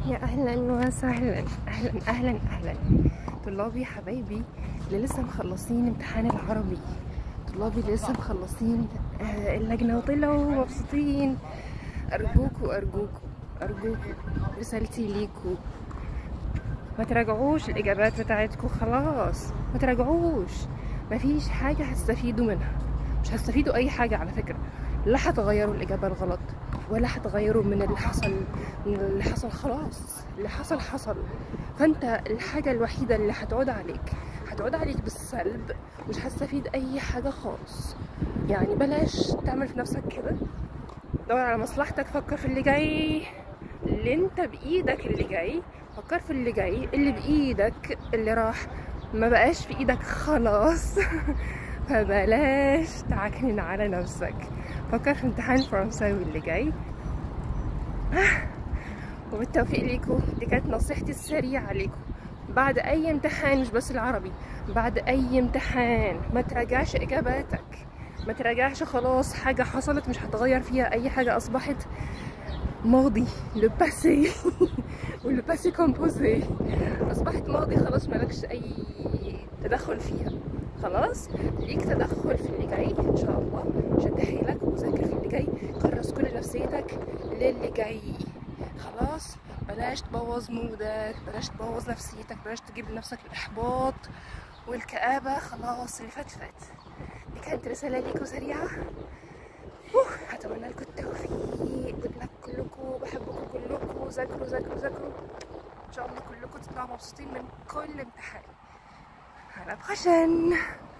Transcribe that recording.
يا اهلا وسهلا اهلا اهلا اهلا طلابي حبايبي اللي لسه مخلصين امتحان العربي طلابي اللي لسه مخلصين آه، اللجنه وطلعوا مبسوطين ارجوكوا ارجوكوا ارجوكوا رسالتي ليكوا ما تراجعوش الاجابات بتاعتكم خلاص ما تراجعوش مفيش حاجه هتستفيدوا منها مش هتستفيدوا اي حاجه على فكره لا هتغيروا الاجابه الغلط ولا هتغيروا من اللي حصل من اللي حصل خلاص اللي حصل حصل فانت الحاجه الوحيده اللي هتعود عليك هتعود عليك بالسلب مش هتستفيد اي حاجه خالص يعني بلاش تعمل في نفسك كده دور على مصلحتك فكر في اللي جاي اللي انت بايدك اللي جاي فكر في اللي جاي اللي بايدك اللي راح ما بقاش في ايدك خلاص فبلاش تعكنن على نفسك فكر في امتحان فرنساوي اللي جاي وبالتوفيق ليكم دي كانت نصيحتي السريعة ليكم بعد أي امتحان مش بس العربي بعد أي امتحان ما تراجعش إجاباتك ما تراجعش خلاص حاجة حصلت مش هتغير فيها أي حاجة أصبحت ماضي لو باسي ولو باسي كومبوزي أصبحت ماضي خلاص مالكش أي تدخل فيها خلاص ليك تدخل في اللي جاي ان شاء الله شد حيلك وذاكر في اللي جاي كرس كل نفسيتك للي جاي خلاص بلاش تبوظ مودك بلاش تبوظ نفسيتك بلاش تجيب لنفسك الاحباط والكآبة خلاص اللي فات فات دي كانت رسالة ليكم سريعة أوه، هتمنى لكم التوفيق جود لك كلكم بحبكم كلكم ذاكروا ذاكروا ذاكروا ان شاء الله كلكم تطلعوا مبسوطين من كل امتحان على بخشن